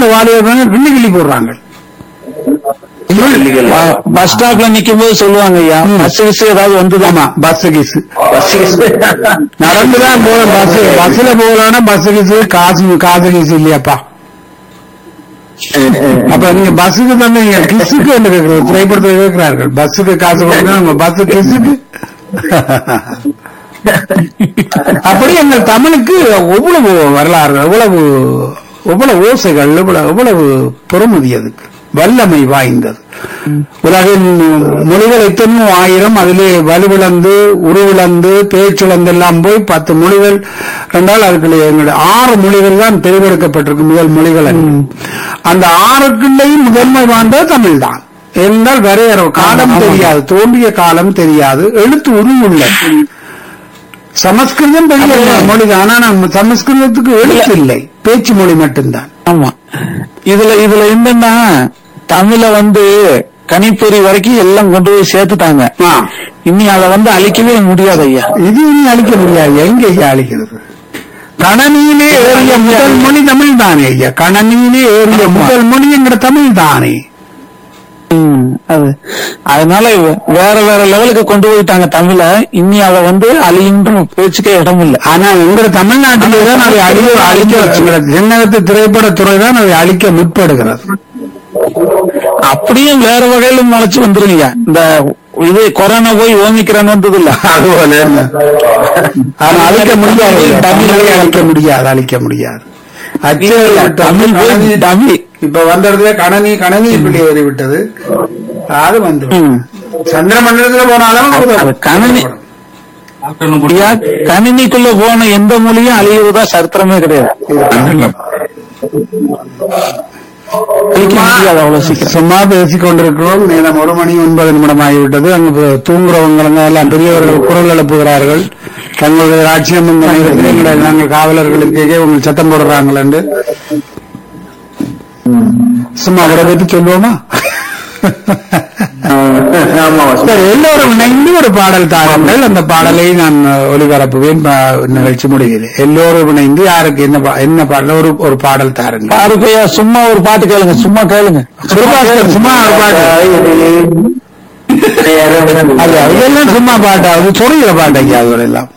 இந்த வாலிபர்கள் கிள்ளி கிள்ளி போடுறாங்க பஸ் ஸ்டாப்ல நிக்கும் போது சொல்லுவாங்க ஐயா பஸ் கிஸ் ஏதாவது வந்துதாமா ஆமா பஸ் கிசு நடந்துதான் போற பஸ் பஸ்ல போகலான்னா பஸ் கிசு காசு காசு கிசு இல்லையாப்பா அப்ப நீங்க பஸ்ஸுக்கு தானே நீங்க கிசுக்கு என்று கேட்கிறது திரைப்படத்தில் கேட்கிறார்கள் பஸ்ஸுக்கு காசு கொடுங்க நம்ம பஸ் கிசுக்கு அப்படி எங்கள் தமிழுக்கு எவ்வளவு வரலாறு எவ்வளவு எவ்வளவு ஓசைகள் எவ்வளவு எவ்வளவு பொறுமதி அதுக்கு வல்லமை வாய்ந்தது உலகின் மொழிகள் எத்தனையோ ஆயிரம் அதிலே வலுவிழந்து உருவிழந்து பேச்சிழந்து எல்லாம் போய் பத்து மொழிகள் என்றால் அதுக்குள்ள எங்களுடைய ஆறு மொழிகள் தான் தெரிவெடுக்கப்பட்டிருக்கு முதல் மொழிகள் என்று. அந்த ஆறுக்குள்ளேயும் முதன்மை வாழ்ந்தது தமிழ் தான் என்றால் வரையற காலம் தெரியாது தோன்றிய காலம் தெரியாது எழுத்து உருவுள்ள சமஸ்கிருதம் பெரிய மொழிதான் ஆனா நம்ம சமஸ்கிருதத்துக்கு எழுத்து இல்லை பேச்சு மொழி மட்டும்தான் ஆமா இதுல இதுல என்னன்னா தமிழ வந்து கணிப்பொறி வரைக்கும் எல்லாம் கொண்டு போய் சேர்த்துட்டாங்க ஆ. இனி அதை வந்து அழிக்கவே முடியாது ஐயா இது இனி அழிக்க முடியாது எங்க ஐயா அழிக்கிறது கணனியிலே ஏறிய முதல் மொழி தமிழ் தானே ஐயா கணனியிலே ஏறிய முதல் மொழி என்கிற தமிழ் தானே ம், அது அதனால இவ- வேற வேற லெவலுக்கு கொண்டு போயிட்டாங்க தமிழ இனி அதை வந்து அழியுன்ற பேச்சுக்கே இடம் இல்ல ஆனா எங்க தமிழ்நாட்டிலே தான் அதை அழிக்க அழிக்க எங்கட தென்னகத்து திரைப்படத்துறை தான் அதை அழிக்க முற்படுகிறது அப்படியும் வேற வகையில முளைச்சு வந்துருங்க இந்த இது கொரோனா போய் ஓமிக்கிறான் வந்தது இல்ல அதுபோல ஆனா அழிக்க முடியாது தமிழை அழிக்க முடியாது அழிக்க முடியாது அச்சேறு தமிழ் போய் தமிழ் இப்ப வந்த இடத்துல கணனி கணனி இப்படி ஏறிவிட்டது அது வந்து ம். சந்திர மண்டலத்துல போனாலும் அது கணனி ஐயா, கணினிக்குள்ள போன எந்த மொழியும் அழியுறதா சரித்திரமே கிடையாது அழிக்க முடியாது அவ்வளவு சீக்கிரம் சும்மா பேசிக் கொண்டிருக்கிறோம் நேரம் ஒரு மணி ஒன்பது நிமிடம் ஆகிவிட்டது அங்கு தூங்குறவங்க எல்லாம் பெரியவர்கள் குரல் எழுப்புகிறார்கள் தங்களுடைய ராட்சியம் இந்த நேரத்தில் எங்களை நாங்கள் காவலர்களுக்கு உங்கள் சத்தம் போடுறாங்கள் என்று சும்மா அவரை பற்றி சொல்லுவோமா சரி, எல்லோரும் இணைந்து ஒரு பாடல் தாருங்கள் அந்த பாடலை நான் ஒளிபரப்புவேன் பா- நிகழ்ச்சி முடிகிறேன் எல்லோரும் இணைந்து யாருக்கு என்ன பா- என்ன பாடல் ஒரு ஒரு பாடல் தாருங்கள் பாருக்கு ஐயா, சும்மா ஒரு பாட்டு கேளுங்க சும்மா கேளுங்க சுபாஸ்கர் சும்மா ஒரு பாட்டு அது அதெல்லாம் சும்மா பாட்டா அது சொல்லுகிற பாட்டு ஐயா அதெல்லாம்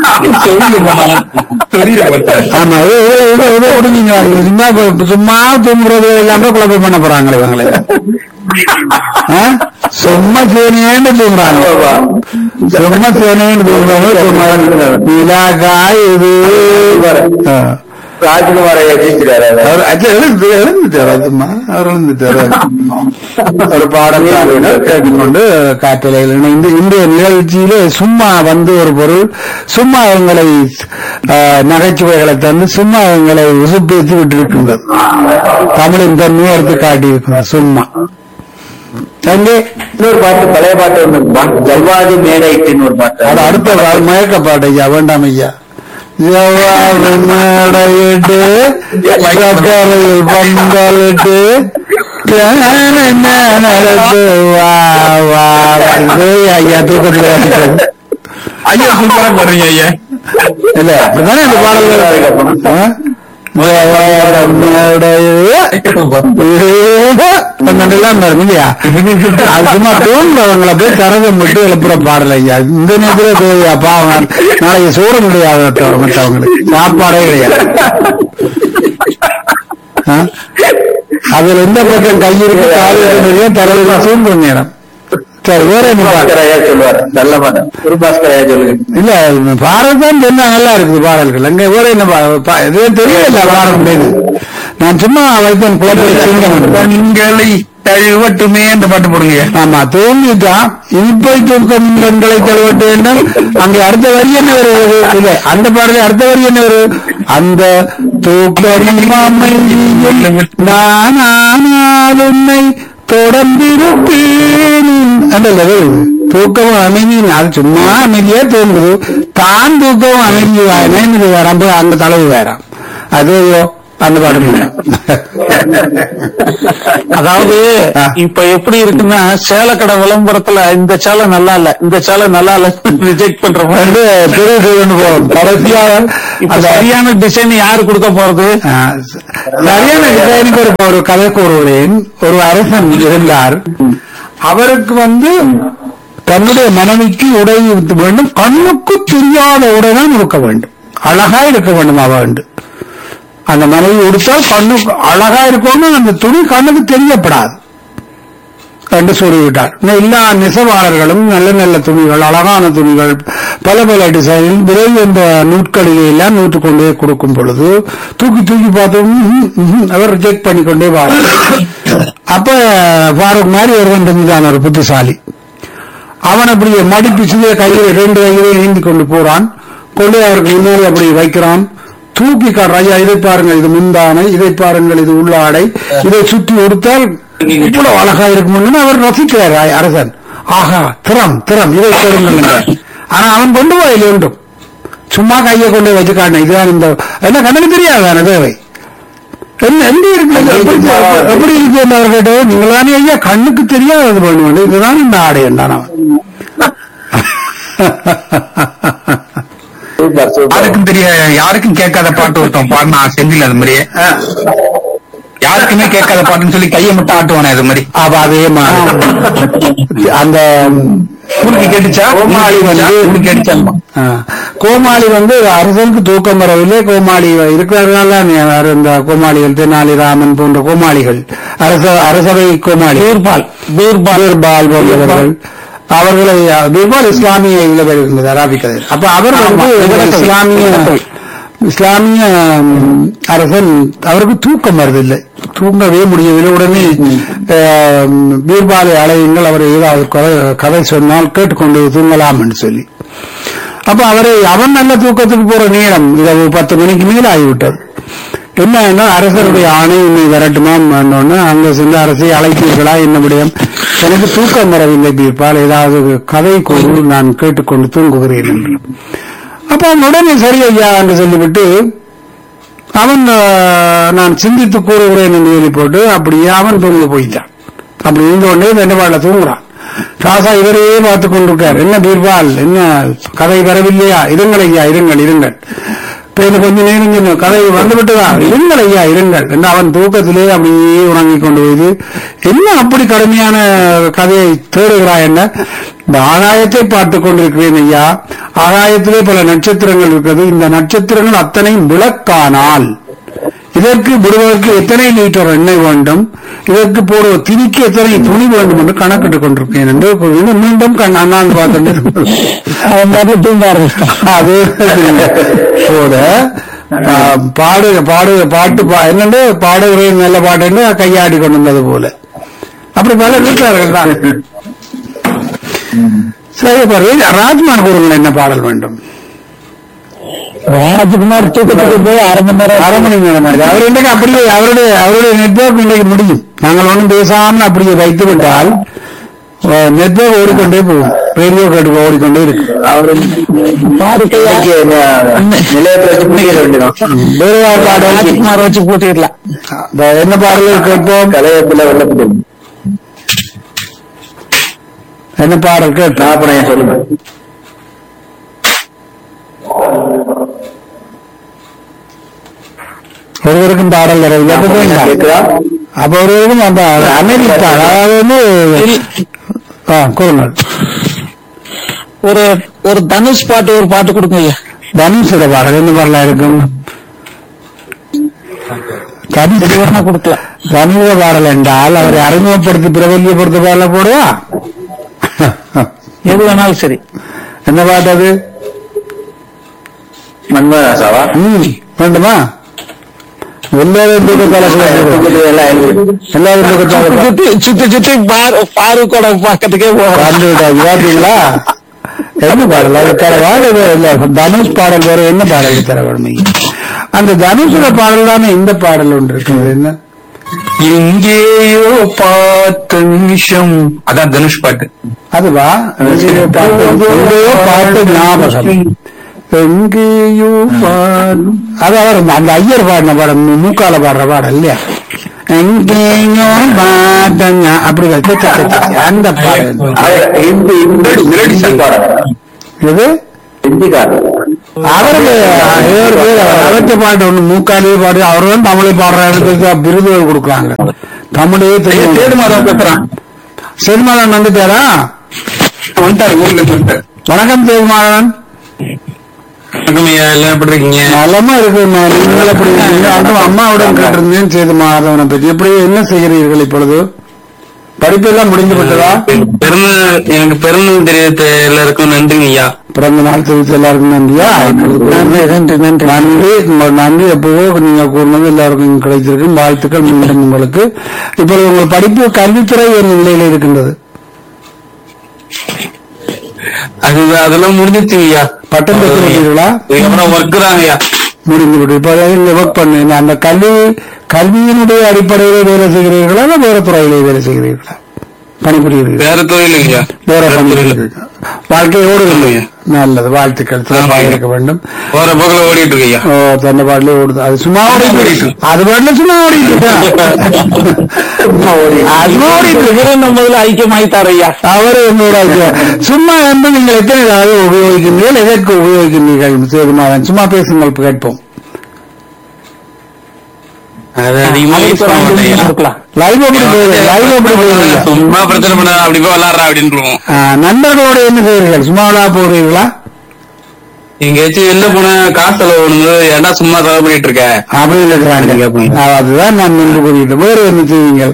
ஆமா இது- இது- இது- இது விடுங்க. சும்மா இப்ப- சும்மா தூங்குறது எல்லாமே குழப்பம் பண்ண போறாங்களே இவங்களே ஆ? சும்மா சேனேன்னு தூங்குறாங்க சும்மா சேனேன்னு தூங்குறாங்க சும்மா நிலா காயுது ஆ. ராஜ்குமார் ஜெயிச்சிருக்காரு அவர் அச்சா, எழுந்து எழுந்துட்டார் அதுமா அவர் எழுந்துட்டார் ஒரு பாடல் கேட்டுக்கொண்டு காற்றலையில் இணைந்து இன்றைய நிகழ்ச்சியிலே சும்மா வந்து ஒரு பொருள் சும்மா எங்களை ஆஹ், நகைச்சுவைகளை தந்து சும்மா எங்களை உசுப்பேற்றி விட்டிருக்கின்றது தமிழின் தன்மையை எடுத்து காட்டியிருக்கிறது சும்மா எங்கே இன்னொரு பாட்டு பழைய பாட்டு ஒண்ணு இருக்குப்பா. ஜல்வாதி மேடைக்குன்னு ஒரு பாட்டு அது அடுத்த பா- மயக்க பாட்டு ஐயா வேண்டாம் ஐயா ஜவ்வாது மேடையிட்டு சக்கரையில் பந்தலிட்டு நடத்து வா வா வா. இது ஐயா தூக்கத்தில் வந்துட்டது. ஐயா சூப்பரா பாடுறீங்க ஐயா இல்ல அப்படிதானே இந்த பாடல்கள் ஆ? ஜவ்வாது மேடையிட்டு எல்லாம் வரும் இல்லையா அது சும்மா தோன்றவங்களை போய் கரகம் விட்டு எழுப்புற பாடல் ஐயா இந்த நேரத்துல தேவையா பாவம் நாளைக்கு சோறு கிடையாது மற்றவங்க- மற்றவங்களுக்கு சாப்பாடே கிடையாது ஆ? அதுல எந்த பக்கம் கை இருக்கு கால் இருக்கு தலையில சூழ்ந்து நேரம் சரி வேற என்ன பாட்டு பாஸ்கர் ஐயா சொல்லுவாரு நல்ல பாட்டு குரு பாஸ்கர் ஐயா சொல்லுங்க இல்ல பாடல் தான் சொன்னா நல்லா இருக்குது பாடல்கள் அங்க வேற என்ன பா- பா- இது தெரியல பாடல் முடியுது நான் சும்மா வைத்தேன் குழப்பத்தை சிங்கம் கண்களை தழுவட்டுமே அந்த பாட்டு போடுங்க ஆமா தூங்கிட்டான் இனிப்பை தூக்கம் கண்களை தழுவட்ட வேண்டும் அங்க அடுத்த வரி என்ன வருது இல்ல அந்த பாடல அடுத்த வரி என்ன வருது அந்த தூக்கம் அமைதியில் நான் ஆனால் உன்னை தொடர்ந்திருப்பேன் அந்த வருது தூக்கமும் அமைதியும் அது சும்மா அமைதியா தூங்குது தான் தூக்கமும் அமைதி வேணும் இது வரம்பு அந்த தலைவு வேறாம் அது அந்த பாட்டு முடியும். அதாவது ஆ. இப்ப எப்படி இருக்குன்னா சேலக்கடை விளம்பரத்துல இந்த சேலை நல்லா இல்ல இந்த சேலை நல்லா இல்ல ரிஜெக்ட் பண்ற மாதிரி வந்து பெரிய செய்து போகும் கடைசியாக இப்ப அந்த சரியான டிசைன் யாரு கொடுக்க போறது ஆ, சரியான டிசைனுக்கு ஒரு ஒரு கதை கூறுகிறேன் ஒரு அரசன் இருந்தார் அவருக்கு வந்து தன்னுடைய மனைவிக்கு உடை உடுத்த வேண்டும் கண்ணுக்கு தெரியாத உடை தான் இருக்க வேண்டும் அழகா இருக்க வேண்டும் அவ வேண்டும் அந்த மனைவி உடுத்தால் கண்ணுக்கு அழகா இருக்கணும் அந்த துணி கண்ணுக்கு தெரியப்படாது என்று சொல்லிவிட்டார் இன்னும் எல்லா நெசவாளர்களும் நல்ல நல்ல துணிகள் அழகான துணிகள் பல பல டிசைன் விரைவு இந்த நூட்களிலே எல்லாம் நூற்று கொண்டே கொடுக்கும் பொழுது தூக்கி தூக்கி பார்த்தோம் ம்ஹும், ம்ஹும், அவர் ரிஜெக்ட் பண்ணி கொண்டே வா அப்ப ஃபாரூக் மாதிரி ஒருவன் இருந்தான் ஒரு புத்திசாலி அவன் அப்படியே மடிப்பு சிறிய கையில் ரெண்டு கையிலே நீந்தி கொண்டு போறான் கொண்டு அவருக்கு முன்னாடி அப்படி வைக்கிறான் தூக்கி காட்டுறான் ஐயா இதை பாருங்கள் இது முந்தானை இதை பாருங்கள் இது உள்ளாடை இதை சுற்றி கொடுத்தால் இவ்வளவு அழகா இருக்கும்னு அவர் ரசிக்கிறார் அ- அரசன் ஆஹா திறம் திறம் இதை பெறுங்கள் ஆனா அவன் கொண்டு போய் வேண்டும் சும்மா கையை கொண்டு வச்சு காட்டின இதுதான் இந்த என்ன கண்ணுக்கு தெரியாது தேவை என்ன எந்த இருக்கு எப்படி எப்படி இருக்கு என்று அவர் கேட்டது நீங்கள் தானே ஐயா கண்ணுக்கு தெரியாதது பண்ணுவேன் இதுதான் இந்த ஆடை என்றான் அவன் சூப்பர் சூப்பர் யாருக்கும் தெரிய யாருக்கும் கேட்காத பாட்டு ஒருத்தன் பாடினா செந்தில் அது மாதிரியே யாருக்குமே கேட்காத பாட்டுன்னு சொல்லி கையை மட்டும் ஆட்டுவானே அது மாதிரி அப்ப அதே மாதிரி அந்த உனக்கு கேட்டுச்சா கோமாளி வந்து உனக்கு கேட்டுச்சா ஆ, கோமாளி வந்து அரசனுக்கு தூக்கம் வரவில்லை கோமாளி இருக்கிறார்கள் தான் இந்த கோமாளிகள் தெனாலி ராமன் போன்ற கோமாளிகள் அரச அரசவை கோமாளி பீர்பால் பீர்பால் பீர்பால் போன்றவர்கள் அவர்களை பீர்பால் இஸ்லாமிய இதுல வருகின்றது அரபிக் கதை அப்ப அவர் வந்து இஸ்லாமிய இஸ்லாமிய ம், அரசன் அவருக்கு தூக்கம் வருதில்லை தூங்கவே முடியவில்லை உடனே ஆம், பீர்பாலை அலையுங்கள் அவர் ஏதாவது கதை- கதை சொன்னால் கேட்டுக்கொண்டு தூங்கலாம் என்று சொல்லி அப்ப அவரை அவன் நல்ல தூக்கத்துக்கு போற நேரம் இரவு பத்து மணிக்கு மேல் ஆகிவிட்டது என்ன அரசருடைய ஆணை உன்னை விரட்டுமாம் ஒன்னு அங்க சென்று அரசை அழைத்தீர்களா என்ன விடயம் எனக்கு தூக்கம் வரவில்லை பீர்பால் ஏதாவது கதை கூறு நான் கேட்டுக்கொண்டு தூங்குகிறேன் என்று அப்ப அவன் உடனே சரி ஐயா என்று சொல்லிவிட்டு அவன் ஆஹ், நான் சிந்தித்து கூறுகிறேன் என்று சொல்லி போட்டு அப்படியே அவன் தூங்க போயிட்டான் அப்படி இருந்து கொண்டே வெண்டவாள தூங்குறான் ராசா இவரையே பார்த்து கொண்டிருக்கார் என்ன பீர்பால் என்ன கதை வரவில்லையா இருங்கள் ஐயா இருங்கள் இருங்கள் இப்ப எனக்கு கொஞ்ச நேரம் இன்னும் கதை வந்துவிட்டதா இருங்கள் ஐயா இருங்கள் என்று அவன் தூக்கத்திலே அப்படியே உறங்கிக் கொண்டு போது என்ன அப்படி கடுமையான கதையை தேடுகிறாய் என்ன இந்த ஆகாயத்தை பார்த்துக் கொண்டிருக்கிறேன் ஐயா ஆகாயத்திலே பல நட்சத்திரங்கள் இருக்கிறது இந்த நட்சத்திரங்கள் அத்தனையும் விளக்கானால் இதற்கு விடுவதற்கு எத்தனை லிட்டர் எண்ணெய் வேண்டும் இதற்கு போடுவ திரிக்கு எத்தனை துணி வேண்டும் என்று கணக்கிட்டுக் கொண்டிருக்கேன் என்று கூறினார். மீண்டும் கண் அண்ணாந்து பார்த்துட்டு அவன் பாட்டு தூங்க ஆரம்பிச்சிட்டான் அது போத ஆ, பாடு பாடு பாட்டு பா- என்னண்டு பாடுகிறேன் நல்ல பாட்டு கையாடி கொண்டு வந்தது போல அப்படி பல இருக்கிறார்கள் தான் சரி பாரு ராஜ்மான் கூறுங்கள் என்ன பாடல் வேண்டும் ராஜகுமார் தூக்கத்துக்கு போய் அரை மணி நேரம் அரை மணி நேரம் ஆகுது. அவர் இன்றைக்கு அப்படியே அவருடைய அவருடைய நெட்வொர்க் இன்றைக்கு முடியும் நாங்கள் ஒன்றும் பேசாமல் அப்படியே வைத்து விட்டால் நெட்வொர்க் ஓடிக்கொண்டே போகும் ரேடியோ கேட்டு ஓடிக்கொண்டே இருக்கு பாருக்கையா இன்னைக்கு என்ன நிலையத்துல வச்சு பிடிக்கிற வேண்டியதான் வேறு யார் பாடல் ராஜகுமார் வச்சு போட்டிடலாம் இந்த என்ன பாடல் கேட்போம் கலையத்துல வெள்ளப்பட்டு என்ன பாடல் கேட்போம் நான் அப்புறம் ஏன் சொல்லுங்க ஒருவருக்கும் பாடல் வரவில்லை அப்ப வேண்டாம். கேக்குதா அப்ப ஒருவருக்கும் அந்த அமெரிக்கா அதாவது வந்து ஆ, கூறுங்கள் ஒரு ஒரு தனுஷ் பாட்டு ஒரு பாட்டு கொடுங்க ஐயா தனுஷோட பாடல் என்ன பாடலா இருக்கும் தனுஷ் வேணா கொடுக்கலாம் தனுஷ பாடல் என்றால் அவரை அறிமுகப்படுத்தி பிரபல்யப்படுத்த பாடல போடுவா எது வேணாலும் சரி என்ன பாட்டு அது மன்மதாசாவா ம் வேண்டுமா எல்லாரும் தூக்கத்தால எல்லாம் எழுதி எல்லாரும் தூக்கத்தால சுத்தி சுத்தி சுத்தி பாரு பாருக்கோட பக்கத்துக்கே போகிறோம் வந்து விட்டாச்சு பாத்தீங்களா என்ன பாடல் அது தரவா இது இல்ல தனுஷ் பாடல் வேற என்ன பாடல் தர வேணும் அந்த தனுஷோட பாடல் தானே இந்த பாடல் ஒன்று இருக்குது என்ன எங்கேயோ பார்த்த நிமிஷம் அதான் தனுஷ் பாட்டு அதுவா எங்கேயோ பாட்டு எங்கேயோ பாட்டு ஞாபகம் எங்கேயோ பாடு அது அவர் அந்த ஐயர் பாடின பாடம் மூக்கால பாடுற பாடல் இல்லையா எங்கேயோ பார்த்தங்க அப்படி வச்சு ச, ச, ச, அந்த பாடல் ஹிந்தி melody song. இது ஹிந்திக்காரர் அவருக்கு ஏழு பேர் அவற்றை பாட்டு ஒண்ணு மூக்காலே பாடு அவர் தான் தமிழை பாடுறாரு விருதுகள் கொடுக்குறாங்க தமிழே தெரியும் தேடு மாதம் பேசுறான் செல்மாதன் வந்துட்டாரா வந்துட்டாரு ஊர்ல இருந்து வந்துட்டாரு வணக்கம் செல்மாதன் வணக்கம் ஐயா எல்லாம் எப்படி இருக்கீங்க நலமா இருக்கு நான் நீங்கள் எப்படி இருக்கீங்க அதுவும் அம்மாவுடன் கேட்டிருந்தேன் செய்து மாதவனை பற்றி எப்படி என்ன செய்கிறீர்கள் இப்பொழுது படிப்பெல்லாம் முடிந்து விட்டதா பெருநாள் எனக்கு பெருநாள் தெரியல எல்லாருக்கும் நன்றிங்க ஐயா பிறந்த நாள் தெரிவித்து எல்லாருக்கும் நன்றியா நன்றி நன்றி நன்றி நன்றி உங்கள் நன்றி எப்பவோ நீங்க கூறினது எல்லாருக்கும் கிடைத்திருக்கும் வாழ்த்துக்கள் மீண்டும் உங்களுக்கு இப்பொழுது உங்கள் படிப்பு கல்வித்துறை ஒரு நிலையில் இருக்கின்றது அது அதெல்லாம் முடிஞ்சிருச்சுங்க ஐயா பட்டம் பெற்றிருக்கிறீர்களா இதுக்கப்புறம் ஒர்க் தாங்க ஐயா முடிந்து விட்டு இப்ப ஒர்க் பண்ணு அந்த கல்வி கல்வியினுடைய அடிப்படையிலே வேலை செய்கிறீர்களா இல்ல வேற துறையிலே வேலை செய்கிறீர்களா பணிபுரிகிறீர்கள் வேற தொழிலுங்க ஐயா வேற தொழில் பணிபுரிகிறீர்கள் வாழ்க்கையோடு ஆமாய்யா. நல்லது வாழ்த்துக்கள் சிறப்பாக ஆமாய்யா. இருக்க வேண்டும் போற போக்குல ஓடிட்டு இருக்கு ஐயா ஓ தன்னை பாட்டிலே ஓடுது அது சும்மா ஓடிட்டு இருக்கு. அது பாட்டில சும்மா ஓடிட்டு இருக்கா? அது ஓடிட்டு இருக்கு. இவரும் நம்மதுல ஐக்கியமாயிட்டார் ஐயா அவரு என்னோட ஐயா. சும்மா வந்து நீங்கள் எத்தனை தடவை உபயோகிக்கின்றீர்கள் எதற்கு உபயோகிக்கின்றீர்கள் சேதுமாதன் சும்மா பேசுங்கள் கேட்போம் அது அதிகமா யூஸ் பண்ண மாட்டேன் ஐயா. இருக்கலாம் லைவ் எப்படி போகுது லைவ் எப்படி போகுது சும்மா பிரச்சனை பண்ண அப்படி போய் விளாடுறா அப்படின்னு ஆ, நண்பர்களோட என்ன செய்கிறீர்கள் சும்மாவளா போகிறீர்களா எங்கேயாச்சும் வெளில போன காசு செலவு பண்ணுது ஏன்டா சும்மா செலவு பண்ணிட்டு இருக்க அப்படின்னு இருக்கிறாங்க ஆ, அதுதான் நான் நின்று கூறிட்டு வேறு என்ன செய்வீங்கள்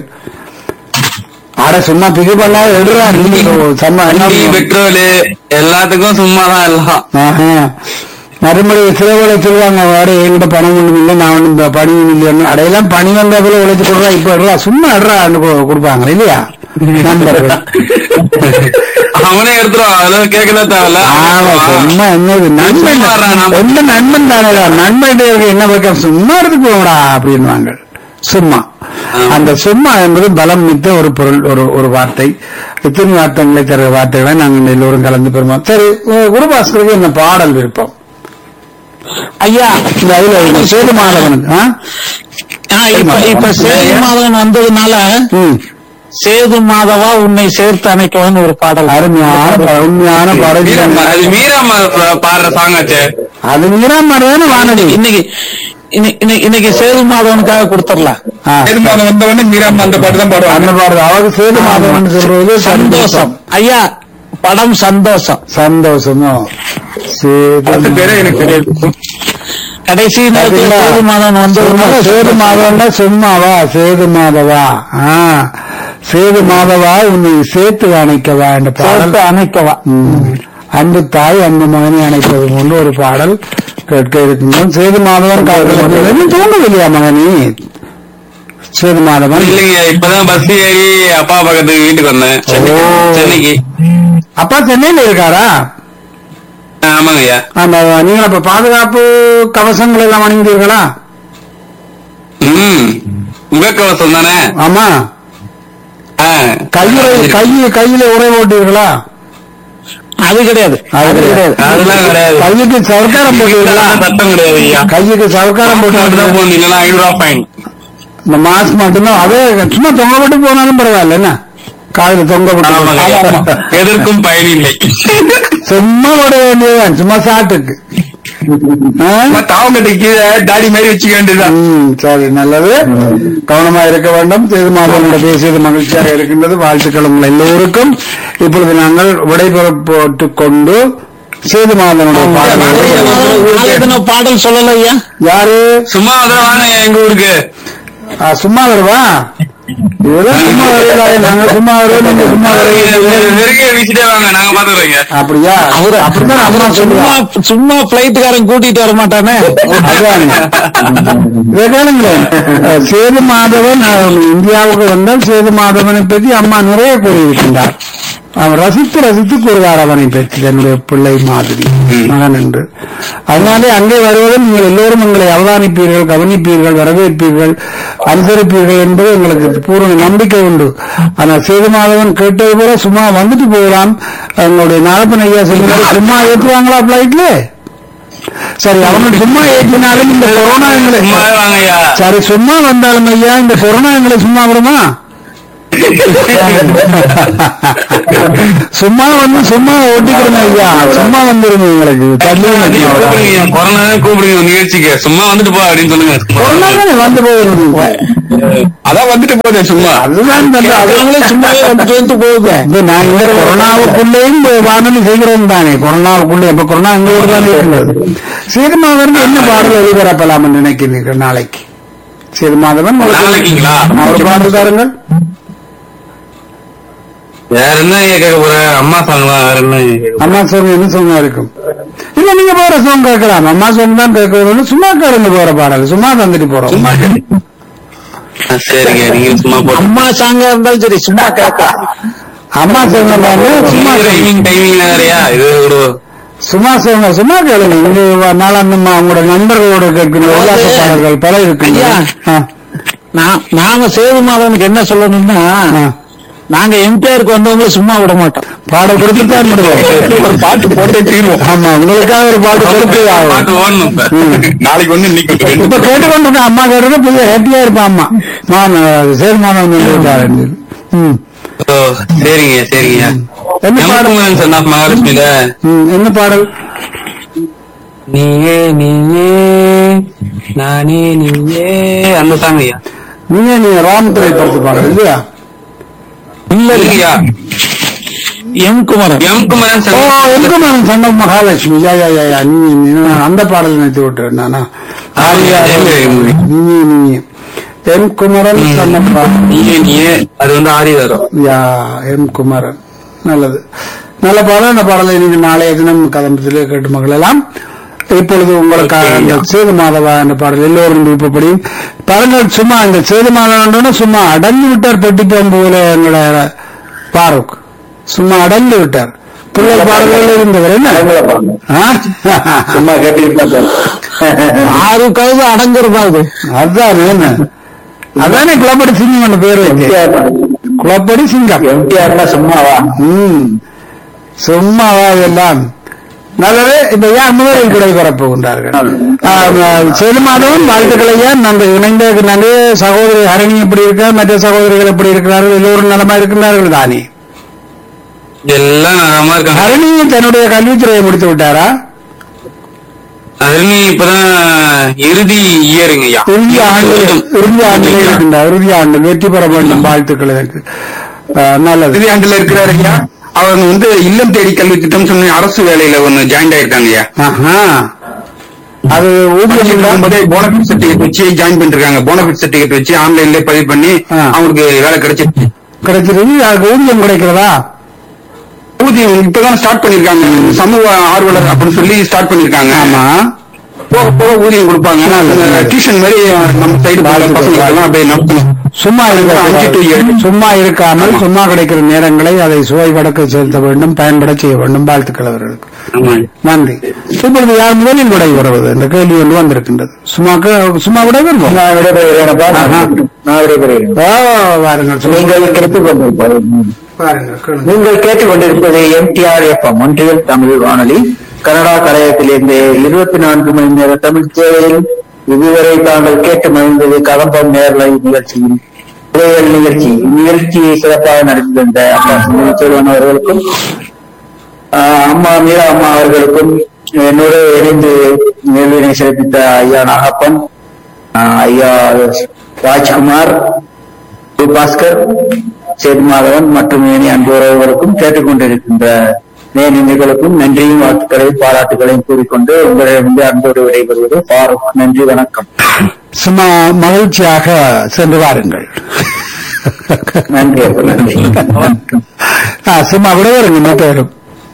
அட சும்மா பிகு பண்ணா எடுறா நீங்க சம்மா வண்டி பெட்ரோல் எல்லாத்துக்கும் சும்மா தான் எல்லாம் ஆஹா. மறுபடியும் சிலவளை சொல்லுவாங்க வேற என்கிட்ட பணம் ஒண்ணும் இல்லை நான் ஒண்ணும் இந்த பணி இல்லைன்னு அடையெல்லாம் பணி வந்த போல உழைச்சு கொடுறா இப்ப எடுறா சும்மா எடுறான்னு கொடுப்பாங்க இல்லையா நண்பர்கள் அவனே எடுத்துருவான் அதெல்லாம் கேட்கல தேவையில்ல ஆமா சும்மா என்னது நண்பன் சும்மா இருடா, நான் எந்த நண்பன் தானே நண்பன் என்ன பக்கம் சும்மா இருக்கு போடா அப்படின்வாங்க சும்மா ஆமா. அந்த சும்மா என்பது பலம் மிக்க ஒரு பொருள் ஒரு ஒரு வார்த்தை எத்தனை வார்த்தைகளை தர வார்த்தைகளை நாங்கள் எல்லோரும் கலந்து பெறுவோம் சரி உ- குருபாஸ்கருக்கு என்ன பாடல் விருப்பம் ஐயா இந்த அதுல இந்த சேது மாதவனுக்கு ஆ? ஆ, இப்ப இப்ப சேது மாதவன் வந்ததுனால ம். சேது மாதவா உன்னை சேர்த்து அணைக்கவன் ஒரு பாடல் அருமையான பா- உண்மையான பாடல் மீரம்மா அது மீரம்மா பாடுற சாங் ஆச்சு அது மீராமரதான வானதி இன்னைக்கு இன்னைக்கு- இன்னைக்கு- இன்னைக்கு சேது மாதவனுக்காக கொடுத்துடலாம் ஆ. பெரும்பாலும் வந்த உடனே மீரம்மா அந்த பாட்டு தான் பாடுவாங்க அந்த பாடல் அதாவது சேது மாதவன் சொல்றது சந்தோஷம் ஐயா படம் சந்தோஷம் சந்தோஷமோ அது பேரே சேது எனக்கு தெரியாது கடைசி நேரத்தில் பாத்தீங்களா? சேது மாதவன் வந்து சும்மா சேது மாதவன்னா சும்மாவா சேது மாதவா ஆ சேது மாதவா உன்னை சேர்த்து அணைக்கவா என்ற பாடல் சேர்த்து அணைக்கவா ம். அன்பு தாய் அன்பு மகனை அணைப்பது போன்ற ஒரு பாடல் கேட்க இருக்கின்றோம் சேது மாதவன் காலத்தில் தூங்கவில்லையா மகனி சேது மாதவன் இல்லைங்க இப்பதான் பஸ் ஏறி அப்பா பக்கத்துக்கு வீட்டுக்கு வந்தேன் சென்னை- ஓ. சென்னைக்கு அப்பா சென்னையில இருக்காரா ஆமாங்க ஐயா அந்த நீங்கள் அப்ப பாதுகாப்பு கவசங்கள் எல்லாம் அணிந்தீர்களா ம் முகக்கவசம் தானே ஆமா ஆ. கையுறை கையில் கையில உரை போட்டீர்களா அது கிடையாது அது கிடையாது அதெல்லாம் கிடையாது கையுக்கு சர்க்காரம் போட்டீர்களா இதெல்லாம் சட்டம் கிடையாது ஐயா கையுக்கு சர்க்காரம் மட்டும் போட்டு தான் போகணும் இல்லைன்னா ஐநூறு ரூபா ஃபைன் இந்த மாஸ்க் மட்டும்தான் அதே சும்மா தொங்க விட்டு போனாலும் பரவாயில்ல என்ன காதுல தொங்க ஆமாங்க ஐயா. விட்டு எதற்கும் பயன் இல்லை சும்மா விட வேண்டியதுதான் சும்மா சாட்டுக்கு ஆ? தாவங்கட்டு கீழே தாடி மாதிரி வச்சுக்க வேண்டியதுதான் ம், சரி நல்லது கவனமா இருக்க வேண்டும் சேது மாதவனோட பேசியது மகிழ்ச்சியாக இருக்கின்றது வாழ்த்துக்கள் உங்கள் எல்லோருக்கும் இப்பொழுது நாங்கள் விடைபெற போட்டுக் கொண்டு சேது மாதவனுடைய பாடல்களை- நாளைக்கு தினம் பாடல் சொல்லல ஐயா யாரு சும்மா வந்து வாங்க எங்க ஊருக்கு ஆ, சும்மா வருவா இதெல்லாம் சும்மா வருவா நாங்க சும்மா வருவோம் நீங்க சும்மா வருவீங்க நெருங்கிய வீசிட்டே வாங்க நாங்க பாத்துக்கிறோங்க அப்படியா அவரு அப்படிதான் அம்மா சொல்லுவா சும்மா சும்மா பிளைட்டுக்காரன் கூட்டிட்டு வர மாட்டானே அதான் இதை கேளுங்களேன் அஹ், சேது மாதவன் அஹ், இந்தியாவுக்கு வந்தால் சேது மாதவனை பற்றி அம்மா நிறைய கூறியிருக்கின்றார் அவன் ரசித்து ரசித்து கூறுவார் அவனை பற்றி தன்னுடைய பிள்ளை மாதிரி மகன் என்று அதனாலே அங்கே வருவதும் நீங்கள் எல்லோரும் உங்களை அவதானிப்பீர்கள் கவனிப்பீர்கள் வரவேற்பீர்கள் அனுசரிப்பீர்கள் என்பது எங்களுக்கு பூர்ண நம்பிக்கை உண்டு ஆனால் சேது மாதவன் கேட்டது போல சும்மா வந்துட்டு போகலாம் எங்களுடைய நாகப்பன் ஐயா சொல்லுங்கள் சும்மா ஏற்றுவாங்களா பிளைட்ல சரி அவங்க சும்மா ஏற்றினாலும் இந்த கொரோனா எங்களை சும்மாவே வாங்கய்யா சரி சும்மா வந்தாலும் ஐயா இந்த கொரோனா எங்களை சும்மா விடுமா சும்மா வந்து சும்மா ஓட்டிக்கிறோம் ஐயா சும்மா வந்துருங்க எங்களுக்கு தள்ளி நீங்க கூப்பிடுங்க கொரோனா கூப்பிடுங்க நிகழ்ச்சிக்கு சும்மா வந்துட்டு போ அப்படின்னு சொல்லுங்க கொரோனா தானே வந்து போகுது அதான் வந்துட்டு போதே சும்மா அதுதான் தம்பி, அதுங்களே சும்மாவே வந்து சேர்த்து போகுது இப்ப நான் இந்த கொரோனாவுக்குள்ளேயும் இந்த வானொலி செய்கிறோம் தானே கொரோனாவுக்குள்ளே இப்ப கொரோனா அங்க ஒரு தான் இருக்கிறது சேதுமாதவன் என்ன பாடல் ஒளிபரப்பலாம் என்று நினைக்கிறீர்கள் நாளைக்கு சேதுமாதவன் ஒரு- நாளைக்குங்களா? அவர் பாடல் தாருங்கள் வேற என்ன கேட்க போற அம்மா சாங்கலாம் வேற என்ன கேட்க அம்மா சோங்க என்ன சோங்கா இருக்கும் இல்ல நீங்க போற சோங் கேட்கலாம் அம்மா சோங் தான் கேட்கறது சும்மா கேளுங்க போற பாடல் சும்மா தந்துட்டு போறோம் சும்மா ஆ, சரிங்க நீங்க சும்மா போட்டு அம்மா சாங்கா இருந்தாலும் சரி சும்மா கேட்க அம்மா சோங்க சும்மா டைமிங் டைமிங் வேறையா இது ஒரு சும்மா சொல்லுங்க சும்மா கேளுங்க இங்க நாளாந்தமா உங்களோட நண்பர்களோட கேட்கிற உல்லாச பாடல்கள் பல இருக்கு ஐயா. நான் நாம சேது மாதவனுக்கு என்ன சொல்லணும்னா நாங்க எம்பிஆருக்கு வந்தவங்களை சும்மா விட மாட்டோம் பாடல் கொடுத்து தான் விடுவோம் ஒரு பாட்டு போட்டே தீர்வோம் ஆமா உங்களுக்காக ஒரு பாட்டு கொடுத்து ஆகும் பாட்டு ஓடணும் இப்ப. நாளைக்கு வந்து இன்னைக்கு இப்ப கேட்டுக்கொண்டு அம்மா கேட்டு புதிய ஹாப்பியா இருப்பா அம்மா நான் சேர்மானம் ம் ஓ, சரிங்க சரிங்க என்ன பாடல் எமக்குமரன் சன் ஆஃப் மகாலட்சுமியில ம், என்ன பாடல் நீயே நீயே நானே நீயே அந்த சாங் ஐயா நீங்க நீங்க ராம் திரைப்படத்து பாடல் இல்லையா இல்ல இல்லையா எம் குமரன் எம் குமரன் ஓ சன் எங்க நான் சொன்ன மகாலட்சுமி யா யா யா யா நீ நீ, நான் அந்த பாடல் நினைத்து விட்டுறேன் நானா ஆரியா நீ நீ எம் குமரன் சொன்ன பாடல் நீயே நீயே அது வந்து ஆரி வரும் யா எம் குமரன் நல்லது நல்ல பாடல் அந்த பாடலை நீங்க நாளைய தினம் கதம்பத்திலே கேட்டு மகளெல்லாம் இப்பொழுது உங்களுக்காக இந்த சேது மாதவா என்ற பாடல் எல்லோரும் விருப்பப்படியும் பாருங்கள் சும்மா இந்த சேது மாதவன்றோட சும்மா அடங்கி விட்டார் பெட்டி பாம்பு போல எங்களை பாருக் சும்மா அடங்கி விட்டார் பிள்ளை பாடல்கள் இருந்தவர் என்ன ஆ? சும்மா கேட்டுக்கிட்டு சார் ஆறுக்காவது அடங்குறதாவது அதான் என்ன அதானே குளப்படி சிங்கம் பேர் வைக்க குளப்படி சிங்கம் எம்டிஆர்னா சும்மாவா ம் சும்மாவா எல்லாம் நல்லது இப்ப ஏன் முதலில் குடை பெறப்போகின்றார்கள் செல்மாதவன் வாழ்த்துக்களையா நாங்கள் இணைந்த நாங்கள் சகோதரி ஹரணி எப்படி இருக்கா மற்ற சகோதரிகள் எப்படி இருக்கிறார்கள் எல்லோரும் நலமா இருக்கின்றார்கள் தானே எல்லாம் நலமா இருக்காங்க ஹரணி தன்னுடைய கல்வித்துறையை முடித்து விட்டாரா அதனி இப்பதான் இறுதி இயருங்க ஐயா இறுதி ஆண்டு இறுதி ஆண்டிலே இருக்கின்றார் இறுதி ஆண்டு வெற்றி பெற வேண்டும் வாழ்த்துக்கள் எனக்கு ஆ, நல்லது இறுதி ஆண்டுல இருக்கிறாரு ஐயா அவங்க வந்து இல்லம் தேடி கல்வி திட்டம் சொன்ன அரசு வேலையில ஒண்ணு ஜாயின் ஆயிருக்காங்க ஐயா ஆஹா. அது ஊதியம் போதே போனபிட் சர்டிபிகேட் வச்சு ஜாயின் பண்ணிருக்காங்க போனபிட் சர்டிபிகேட் வச்சு ஆன்லைன்ல பதிவு பண்ணி ஆ. அவங்களுக்கு வேலை கிடைச்சிருச்சு கிடைக்கிறது அதுக்கு ஊதியம் கிடைக்கிறதா ஊதியம் இப்பதான் ஸ்டார்ட் பண்ணிருக்காங்க சமூக ஆர்வலர் அப்படின்னு சொல்லி ஸ்டார்ட் பண்ணிருக்காங்க ஆமா போக போக ஊதியம் கொடுப்பாங்க டியூஷன் மாதிரி நம்ம சைடு பசங்க எல்லாம் அப்படியே நடத்தணும் சும்மா அஞ்சு to இருக்க ஏழு. சும்மா இருக்காமல் சும்மா கிடைக்கிற நேரங்களை அதை சுவைபடக்க செலுத்த வேண்டும் பயன்பட செய்ய வேண்டும் வாழ்த்துக்கள் அவர்களுக்கு ஆமா நன்றி இப்பொழுது யார் முதலில் விடை வருவது என்ற கேள்வி ஒன்று வந்திருக்கின்றது சும்மாக்கு சும்மா விடை வருவோம் நான் விடைபெறுகிறேனப்பா ஆஹா. நான் விடைபெறுகிறேன் ஓ வாருங்கள் சொல்லுங்க நீங்கள் கேட்டுக்கொண்டிருப்பது வாருங்கள் கேளுங்க. நீங்கள் கேட்டுக்கொண்டிருப்பது எம்டிஆர் எஃப்எம் ஒன்றியல் தமிழ் வானொலி கனடா கலையத்திலிருந்து இருபத்தி நான்கு மணி நேர தமிழ் சேவையில் இதுவரை தாங்கள் கேட்டு மகிழ்ந்தது கதம்பம் நேரலை நிகழ்ச்சியில் உரையல் நிகழ்ச்சி இந்நிகழ்ச்சியை சிறப்பாக நடத்தி தந்த அப்பா செல்வன் அவர்களுக்கும் ஆஹ், அம்மா மீரா அம்மா அவர்களுக்கும் என்னோடு இணைந்து நிகழ்வினை சிறப்பித்த ஐயா நாகப்பன் ஆஹ், ஐயா ராஜ்குமார் பாஸ்கர் சேது மாதவன் மற்றும் ஏனைய அன்பு உறவுகளுக்கும் கேட்டுக்கொண்டிருக்கின்ற நேர்களுக்கும் நன்றியும் வாழ்த்துக்களையும் பாராட்டுகளையும் கூறிக்கொண்டு உங்களிடமிருந்து அன்போடு விடைபெறுவது பாரூக் நன்றி வணக்கம் சும்மா மகிழ்ச்சியாக சென்று வாருங்கள் நன்றி அப்பா, நன்றி வணக்கம் ஆ, சும்மா விட வருங்க மற்றவரும்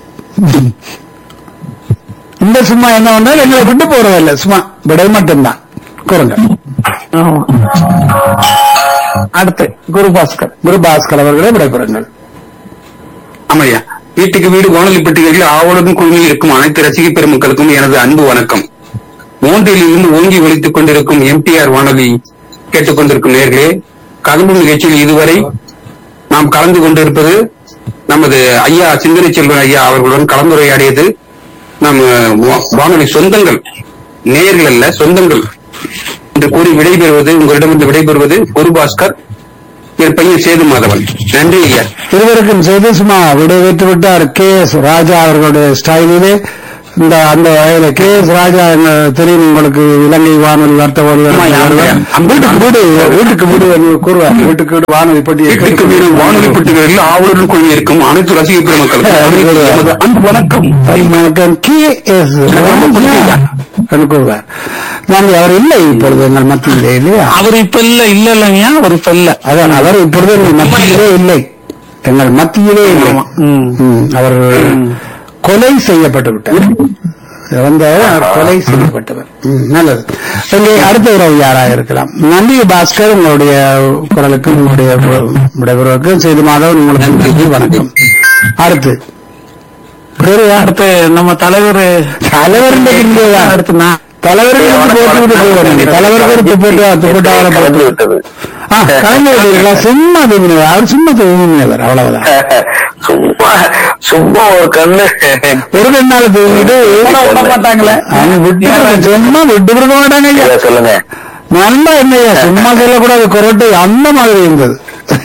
இந்த சும்மா என்ன வந்தால் எங்களை விட்டு போறதில்லை சும்மா விடை மட்டும்தான் கூறுங்க ஆமா. அடுத்து குரு பாஸ்கர் குரு பாஸ்கர் அவர்களே விடைபெறுங்கள் ஆமாய்யா வீட்டுக்கு வீடு வானொலி பெட்டிகளில் ஆவலுடன் குழுமி இருக்கும் அனைத்து ரசிக பெருமக்களுக்கும் எனது அன்பு வணக்கம் மூன்றில் இருந்து ஓங்கி ஒலித்துக் கொண்டிருக்கும் எம்டிஆர் வானொலி கேட்டுக்கொண்டிருக்கும் நேர்களே கதம்பு நிகழ்ச்சியில் இதுவரை நாம் கலந்து கொண்டிருப்பது நமது ஐயா சிந்தனை செல்வன் ஐயா அவர்களுடன் கலந்துரையாடியது நம்ம வா- வானொலி சொந்தங்கள் நேர்கள் அல்ல சொந்தங்கள் என்று கூறி விடைபெறுவது உங்களிடமிருந்து விடைபெறுவது குருபாஸ்கர் என் பையன் சேது மாதவன் நன்றி ஐயா இருவருக்கும் செய்து சும்மா விடை பெற்று விட்டார் கே எஸ் ராஜா அவர்களுடைய ஸ்டைலிலே இந்த அந்த வகையில கே எஸ் ராஜா என்ன தெரியும் உங்களுக்கு இலங்கை வானொலி வர்த்தக ஆமா, ஆமா. வீட்டுக்கு வீடு வீட்டுக்கு வீடு என்று கூறுவார் வீட்டுக்கு வீடு வானொலி வீட்டுக்கு வீடு பட்டி வானொலி பெட்டிகளில் ஆவலுடன் குழுமி இருக்கும் அனைத்து ரசிக பெருமக்களுக்கும் எனது அன்பு வணக்கம் வணக்கம் கே எஸ் என்று கூறுவார் நாங்கள் அவர் இல்லை இப்பொழுது எங்கள் மத்தியிலே இல்லையா அவர் இப்ப இல்ல இல்ல இல்லைங்க அவர் இப்ப இல்ல அதான் அவர் இப்பொழுது எங்கள் மத்தியிலே இல்லை எங்கள் மத்தியிலே இல்லை ஆமா. ம். ம், அவர் கொலை செய்யப்பட்டு விட்டார் வந்த அவர் கொலை செய்யப்பட்டவர் ம், நல்லது இங்கே அடுத்த உறவு யாராக இருக்கலாம் நன்றி பாஸ்கர் உங்களுடைய குரலுக்கு உங்களுடைய விடைபெறுவதற்கு செய்து மாதவன் உங்களுக்கு நன்றி வணக்கம் அடுத்து வேறு யார்? அடுத்து நம்ம தலைவர் தலைவர் இன்னைக்கு இல்லையா? அடுத்து நான் தலைவருக்கு போட்டு விட்டு போவாரு தலைவருக்கு துப்பட்டு துப்பட்டு அவரை கலந்து போட்டு விட்டது ஆ, கலந்து விட்டீங்களா சும்மா தூங்கினவர் அவர் சும்மா தூங்கினவர் அவ்வளவுதான் சும்மா சும்மா ஒரு கண்ணு ஒரு ரெண்டு தூங்கிட்டு விட மாட்டாங்களே அவங்க விட்டு சும்மா விட்டு கொடுக்க மாட்டாங்க ஐயா இதை சொல்லுங்க நல்லா இல்லையா சும்மா சொல்லக்கூடாது குரட்டு அந்த மாதிரி இருந்தது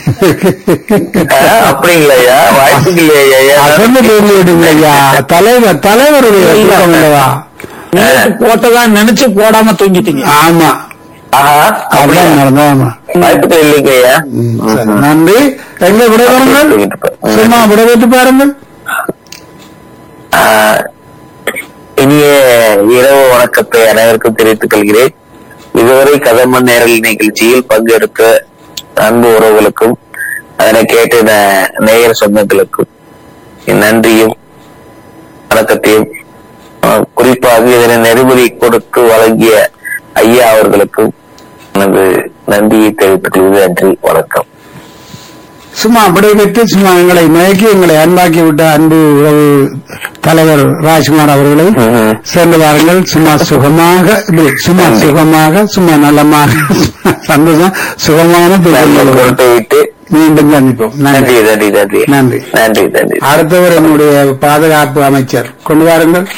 ஆ, அப்படிங்களா ஐயா வாய்ப்புக்கு இல்லையா ஐயா அசந்து தூங்கி விடுங்க ஐயா தலைவர் தலைவருடைய தூக்கம் இல்லவா நேத்து போட்டதா நினைச்சு போடாம தூங்கிட்டீங்க ஆமா ஆஹா அதான் நடந்தா ஆமா வாய்ப்புக்கு இல்லைங்க ஐயா ம், சரி. நன்றி எங்க விடைபெறுங்கள் சும்மா விடைபெற்று பாருங்கள் ஆ, இனிய இரவு வணக்கத்தை அனைவருக்கும் தெரிவித்துக் கொள்கிறேன் இதுவரை கதம்பன் நேரல் நிகழ்ச்சியில் பங்கெடுத்த அன்பு உறவுகளுக்கும் அதனை கேட்ட ந- நேயர் சொந்தங்களுக்கும் என் நன்றியும் வணக்கத்தையும் ஆ, குறிப்பாக இதனை நெறிமுறை கொடுத்து வழங்கிய ஐயா அவர்களுக்கும் எனது நன்றியை தெரிவித்துக் கொள்வது நன்றி வணக்கம் சும்மா விடைபெற்று சும்மா எங்களை மயக்கி எங்களை அன்பாக்கி விட்ட அன்பு உறவு தலைவர் ராஜ்குமார் அவர்களை ம்ஹும். சேர்ந்து வாருங்கள் சும்மா சுகமாக இப்படி சும்மா சுகமாக சும்மா நலமாக சந்தோஷம் சுகமான தூக்கம் கொள்ளுங்கள். கொடுத்து விட்டு மீண்டும் சந்திப்போம் நன்றி நன்றி நன்றி நன்றி நன்றி. நன்றி நன்றி அடுத்தவர் என்னுடைய பாதுகாப்பு அமைச்சர் கொண்டு வாருங்கள்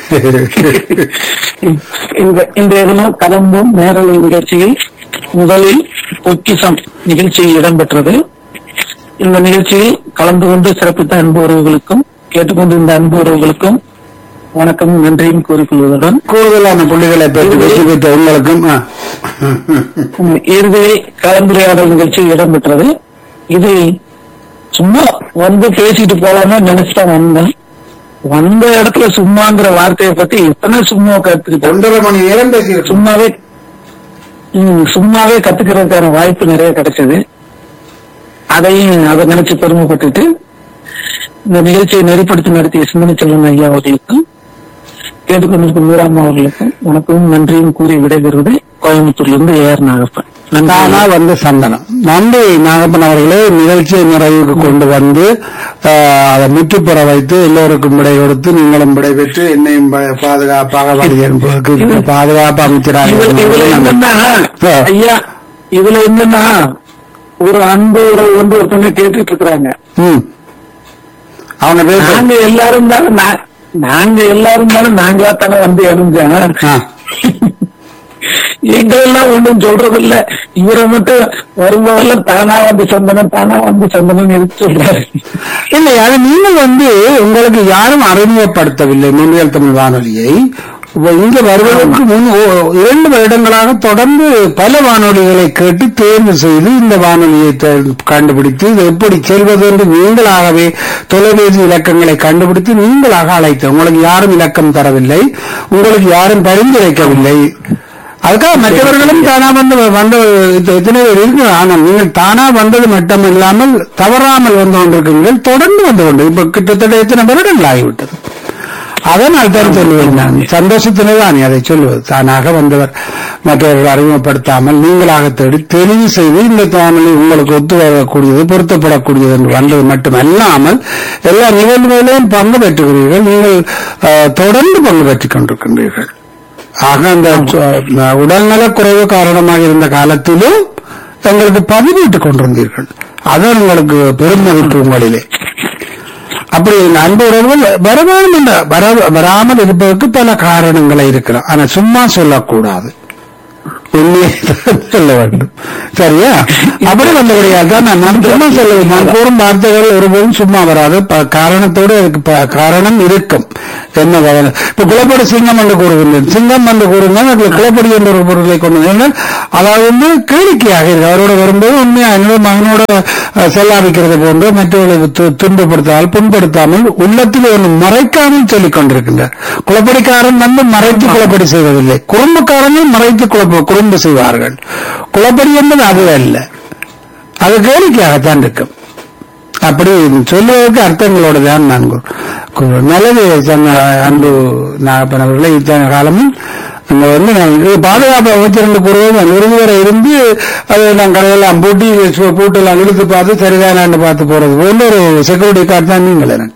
இந்த இன்றைய தினம் கலம்பும் நேரலை நிகழ்ச்சியில் முதலில் பொக்கிசம் நிகழ்ச்சி இடம்பெற்றது இந்த நிகழ்ச்சியில் கலந்து கொண்டு சிறப்பித்த அன்பு உறவுகளுக்கும் கேட்டுக்கொண்டிருந்த அன்பு உறவுகளுக்கும் வணக்கம் நன்றியும் கூறிக்கொள்வதுடன் கூடுதலான புள்ளிகளை பெற்று வெற்றி பெற்ற உங்களுக்கும் ஆ. உம், இறுதியில் கலந்துரையாடல் நிகழ்ச்சி இடம்பெற்றது இது சும்மா வந்து பேசிட்டு போலாம்னு நினைச்சுதான் வந்தேன் வந்த இடத்துல சும்மாங்கிற வார்த்தையை பத்தி எத்தனை சும்மா கத்துக்கிட்டேன் ஒன்றரை மணி நேரம் பேசியிருக்கோம் சும்மாவே ம், சும்மாவே கத்துக்கிறதுக்கான வாய்ப்பு நிறைய கிடைச்சது அதையும் அதை நினைச்சு பெருமைப்பட்டுட்டு இந்த நிகழ்ச்சியை நெறிப்படுத்தி நடத்திய சிந்தனை செல்வன் ஐயா அவர்களுக்கும் கேட்டுக்கொண்டிருக்கும் மீராமா அவர்களுக்கும் உனக்கும் நன்றியும் கூறி விடைபெறுவது கோயம்புத்தூர்லிருந்து ஏஆர் நாகப்பன் தானா நன்றி வந்து சந்தனம் நன்றி நாகப்பன் அவர்களே நிகழ்ச்சியை நிறைவுக்கு கொண்டு வந்து ஆஹ், அதை முற்றுப்பெற வைத்து எல்லோருக்கும் விடை கொடுத்து நீங்களும் விடை பெற்று என்னையும் ப- பாதுகாப்பாக வழி அனுப்புவதற்கு பாதுகாப்பு அமைச்சராக இதுல இதுல என்னன்னா ஆ. ஐயா இதுல என்னன்னா ஒரு அன்பு உறவு வந்து ஒருத்தவங்க கேட்டுட்டு இருக்கிறாங்க ம். அவங்க பேச நாங்க எல்லாரும் தானே நா- நாங்க எல்லாரும் தானே நாங்களா தானே வந்து இணைஞ்சோம் ஆ. எங்களெல்லாம் ஒண்ணும் சொல்றது இல்ல இவரை மட்டும் வரும்போதெல்லாம் தானா வந்து சந்தனம் தானா வந்து சந்தனம் எதுக்கு சொல்றாரு இல்லை அது நீங்கள் வந்து உங்களுக்கு யாரும் அறிமுகப்படுத்தவில்லை முன்னியல் தமிழ் வானொலியை இப்ப இங்க வருவதற்கு முன் ஓ- இரண்டு வருடங்களாக தொடர்ந்து பல வானொலிகளை கேட்டு தேர்வு செய்து இந்த வானொலியை தே- கண்டுபிடித்து இது எப்படி செல்வது என்று நீங்களாகவே தொலைபேசி இலக்கங்களை கண்டுபிடித்து நீங்களாக அழைத்து உங்களுக்கு யாரும் இலக்கம் தரவில்லை உங்களுக்கு யாரும் பரிந்துரைக்கவில்லை அதுக்காக மற்றவர்களும் தானா வந்து வந்த எத்த- எத்தனை பேர் இருக்கு ஆனால் நீங்கள் தானா வந்தது மட்டும் இல்லாமல் தவறாமல் வந்து கொண்டிருக்கிறீர்கள் தொடர்ந்து வந்து கொண்டு இப்ப கிட்டத்தட்ட எத்தனை வருடங்கள் ஆகிவிட்டது அதனால் தான் சொல்லுவேன் நான் சந்தோஷத்திலே தான் அதை சொல்லுவது தானாக வந்தவர் மற்றவர்கள் அறிமுகப்படுத்தாமல் நீங்களாக தேடி தெரிவு செய்து இந்த தானொலி உங்களுக்கு ஒத்து வரக்கூடியது பொருத்தப்படக்கூடியது என்று வந்தது மட்டுமல்லாமல் எல்லா நிகழ்வுகளிலும் பங்கு பெற்றுகிறீர்கள் நீங்கள் அஹ், தொடர்ந்து பங்கு பெற்றுக் கொண்டிருக்கின்றீர்கள் ஆக அந்த அஹ், உடல்நலக் குறைவு காரணமாக இருந்த காலத்திலும் எங்களுக்கு பதிவிட்டுக் கொண்டிருந்தீர்கள் அதான் உங்களுக்கு பெருமதிப்பு உங்களிலே அப்படி அன்பு உறவுகள் வர வேண்டும் என்ற வர- வராமல் இருப்பதற்கு பல காரணங்களை இருக்கலாம் ஆனா சும்மா சொல்லக்கூடாது உண்மையை தான் சொல்ல வேண்டும் சரியா அப்படி வந்தபடியால் தான் நான் நான் சும்மா சொல்ல நான் கூறும் வார்த்தைகள் ஒருபோதும் சும்மா வராது ப- காரணத்தோடு அதுக்கு ப- காரணம் இருக்கும் என்ன காரணம் இப்ப குளப்படி சிங்கம் என்று கூறுகின்றேன் சிங்கம் என்று கூறுங்கள் அதில் குளப்படி என்ற ஒரு பொருளை கொண்டு வந்தீர்கள். அதாவது வந்து கேளிக்கையாக இருக்கு அவரோட வரும்போது உண்மையா என்னோட மகனோட அஹ், செல்லாவிக்கிறது போன்று மற்றவர்களை து- துன்பப்படுத்தாமல் புண்படுத்தாமல் உள்ளத்தில் ஒன்று மறைக்காமல் சொல்லிக் கொண்டிருக்கின்றார் குளப்படிக்காரன் வந்து மறைத்து குளப்படி செய்வதில்லை குறும்புக்காரனும் மறைத்து குழப்ப குறும்பு செய்வார்கள் குளப்படி என்பது அது அல்ல அது கேளிக்கையாகத்தான் இருக்கும் அப்படி சொல்லுவதற்கு அர்த்தங்களோடு தான் நான் கூறு- கூறு- நல்லது சொன்ன அன்பு நாகப்பன் அவர்களை இத்தனை காலமும் அங்க வந்து நான் இது பாதுகாப்பு அமைச்சர் கூறுவது அந்த விருதுவரை இருந்து அதை நான் கடையெல்லாம் பூட்டி சு- பூட்டெல்லாம் இழுத்து பார்த்து சரிதானான்னு பார்த்து போறது போல ஒரு செக்யூரிட்டி கார்டு தான் நீங்கள் எனக்கு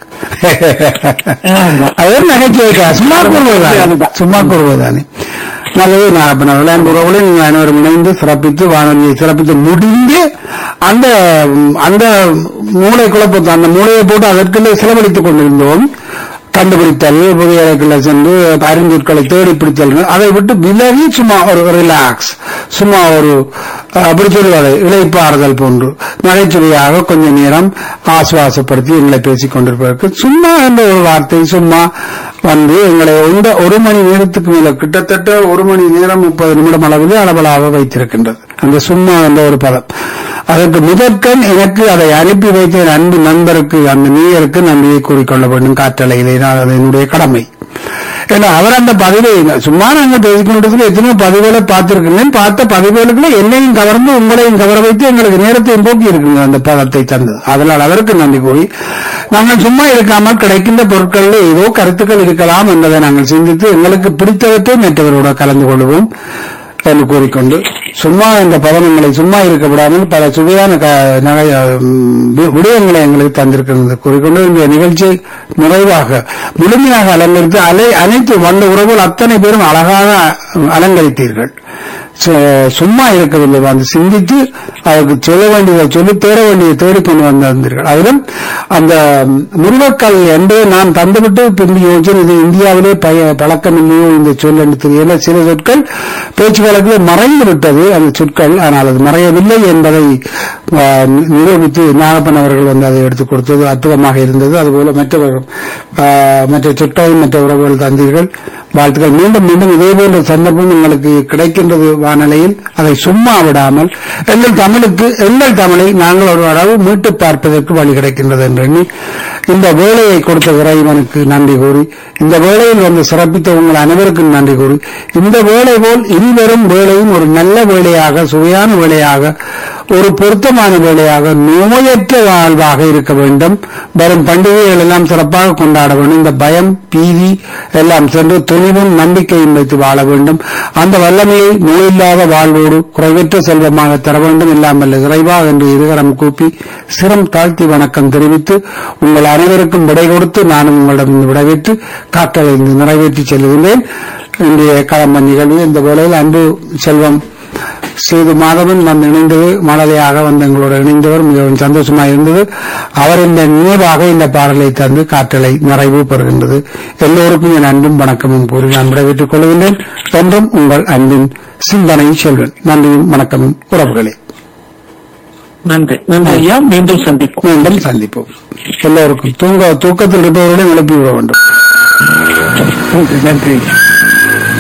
ஆமா. அது ஒரு நகைச்சுவை சும்மா கூறுவதானே சும்மா கூறுவதானே நல்லது நான் இப்ப நான் விளையாண்டு உறவுகளை நீங்கள் அனைவரும் இணைந்து சிறப்பித்து வானொலியை சிறப்பித்து முடிந்து அந்த அந்த மூளை குழப்பத்தை அந்த மூளையை போட்டு அதற்குள்ளே செலவழித்துக் கொண்டிருந்தோம் கண்டுபிடித்தல் புதிய இடங்களில் சென்று அறிஞர்களை தேடி பிடித்தல் அதை விட்டு விலகி சும்மா ஒரு ரிலாக்ஸ் சும்மா ஒரு அஹ், அப்படி சொல்லுவாரு இளைப்பாறுதல் போன்று நகைச்சுவையாக கொஞ்ச நேரம் ஆசுவாசப்படுத்தி எங்களை பேசிக் கொண்டிருப்பதற்கு சும்மா என்ற ஒரு வார்த்தை சும்மா வந்து எங்களை இந்த ஒரு மணி நேரத்துக்கு மேல கிட்டத்தட்ட ஒரு மணி நேரம் முப்பது நிமிடம் அளவில் அளவலாக வைத்திருக்கின்றது அந்த சும்மா என்ற ஒரு பதம் அதற்கு முதற்கண் எனக்கு அதை அனுப்பி வைத்த என் அன்பு நண்பருக்கு அந்த நீயருக்கு நன்றியை கூறிக்கொள்ள வேண்டும் காற்றலையிலே நான் அது என்னுடைய கடமை ஏன்னா அவர் அந்த பதிவை சும்மா நாங்கள் பேசிக்கொண்டதுல எத்தனையோ பதிவுகளை பார்த்திருக்கிறேன் பார்த்த பதிவுகளுக்குள்ள என்னையும் கவர்ந்து உங்களையும் கவர வைத்து எங்களுக்கு நேரத்தையும் போக்கி இருக்குங்க அந்த பதத்தை தந்தது அதனால் அவருக்கு நன்றி கூறி நாங்கள் சும்மா இருக்காமல் கிடைக்கின்ற பொருட்களில் ஏதோ கருத்துக்கள் இருக்கலாம் என்பதை நாங்கள் சிந்தித்து எங்களுக்கு பிடித்தவற்றை மற்றவரோட கலந்து கொள்வோம் என்று கூறிக்கொண்டு சும்மா இந்த பதனங்களை சும்மா இருக்க விடாமல் பல சுவையான க- நகை ம், வி- விடயங்களை எங்களுக்கு தந்திருக்கிறது கூறிக்கொண்டு இந்த நிகழ்ச்சியை நிறைவாக முழுமையாக அலங்கரித்து அலை அனைத்து வந்த உறவுகள் அத்தனை பேரும் அழகாக அலங்கரித்தீர்கள் சு- சும்மா இருக்கவில்லை வந்து சிந்தித்து அதற்கு சொல்ல வேண்டியதை சொல்லி தேட வேண்டியதை தேடிக்கொண்டு வந்திருந்தீர்கள் அதிலும் அந்த முருகக்கல் என்பதை நான் தந்துவிட்டு பின்பு யோசிச்சேன் இது இந்தியாவிலே பய பழக்கம் இல்லையோ இந்த சொல் என்று தெரியல சில சொற்கள் பேச்சு வழக்கில் மறைந்து விட்டது அந்த சொற்கள் ஆனால் அது மறையவில்லை என்பதை ஆ, நிரூபித்து நாகப்பன் அவர்கள் வந்து அதை எடுத்துக் கொடுத்தது அற்புதமாக இருந்தது அதுபோல மற்றவர்கள் ஆ, மற்ற சொற்களையும் மற்ற உறவுகள் தந்தீர்கள் வாழ்த்துக்கள் மீண்டும் மீண்டும் இதே போன்ற சந்தர்ப்பம் உங்களுக்கு கிடைக்கின்றது வானலையில் அதை சும்மா விடாமல் எங்கள் தமிழுக்கு எங்கள் தமிழை நாங்கள் ஒரு அளவு மீட்டு பார்ப்பதற்கு வழி கிடைக்கின்றது என்று எண்ணி இந்த வேலையை கொடுத்த இறைவனுக்கு நன்றி கூறி இந்த வேலையில் வந்து சிறப்பித்த உங்கள் அனைவருக்கும் நன்றி கூறி இந்த வேலை போல் இனிவரும் வேலையும் ஒரு நல்ல வேலையாக சுவையான வேலையாக ஒரு பொருத்தமான வேலையாக நோயற்ற வாழ்வாக இருக்க வேண்டும் வரும் பண்டிகைகள் எல்லாம் சிறப்பாக கொண்டாட வேண்டும் இந்த பயம் பீதி எல்லாம் சென்று துணிவும் நம்பிக்கையும் வைத்து வாழ வேண்டும் அந்த வல்லமையை நோயில்லாத வாழ்வோடு குறைவற்ற செல்வமாக தர வேண்டும் இல்லாமல் இறைவா என்று இருகரம் கூப்பி சிரம் தாழ்த்தி வணக்கம் தெரிவித்து உங்கள் அனைவருக்கும் விடை கொடுத்து நானும் உங்களிடம் விடைபெற்று காக்கலை நிறைவேற்றி செல்கின்றேன் இன்றைய கடம்ப நிகழ்வு இந்த வேளையில் அன்பு செல்வம் சேது மாதவன் வந்து இணைந்தது மழலையாக வந்து எங்களோட இணைந்தவர் மிகவும் சந்தோஷமாக இருந்தது அவர் இந்த நினைவாக இந்த பாடலை தந்து காற்றலை நிறைவு பெறுகின்றது எல்லோருக்கும் என் அன்பும் வணக்கமும் கூறி நான் விடைபெற்றுக் கொள்கின்றேன் என்றும் உங்கள் அன்பின் சிந்தனை செல்வன் நன்றியும் வணக்கமும் உறவுகளே நன்றி நன்றி ஐயா மீண்டும் சந்திப்போம் மீண்டும் சந்திப்போம் எல்லோருக்கும் தூங்க தூக்கத்தில் இருப்பவர்களையும் எழுப்பி விட வேண்டும் நன்றி